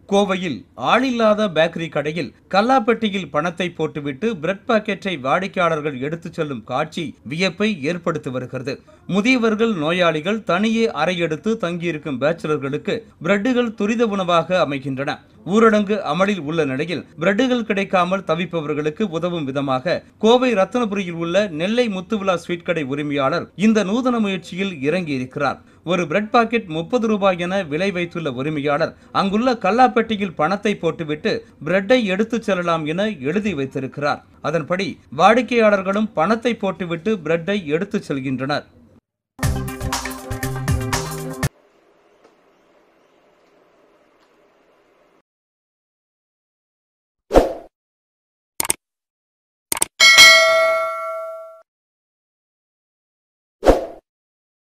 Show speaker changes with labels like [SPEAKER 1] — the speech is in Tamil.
[SPEAKER 1] கோவையில் ஆளில்லாத பேக்கரி கடையில் கல்லாப்பெட்டியில் பணத்தை போட்டுவிட்டு பிரெட் பாக்கெட்டை வாடிக்கையாளர்கள் எடுத்துச் செல்லும் காட்சி வியப்பை ஏற்படுத்தி வருகிறது முதியவர்கள் நோயாளிகள் தனியே அறை எடுத்து தங்கியிருக்கும் பேச்சலர்களுக்கு பிரெட்டுகள் துரித உணவாக அமைகின்றன ஊரடங்கு அமலில் உள்ள நிலையில் பிரெட்டுகள் கிடைக்காமல் தவிப்பவர்களுக்கு உதவும் விதமாக கோவை ரத்தனபுரியில் உள்ள நெல்லை முத்துவிழா ஸ்வீட் கடை உரிமையாளர் இந்த நூதன முயற்சியில் இறங்கியிருக்கிறார் ஒரு பிரெட் பாக்கெட் முப்பது ரூபாய் என விலை வைத்துள்ள உரிமையாளர் அங்குள்ள கல்லாப்பெட்டியில் பணத்தை போட்டுவிட்டு பிரெட்டை எடுத்துச் செல்லலாம் என எழுதி வைத்திருக்கிறார் அதன்படி வாடிக்கையாளர்களும் பணத்தை போட்டுவிட்டு பிரெட்டை எடுத்துச் செல்கின்றனர்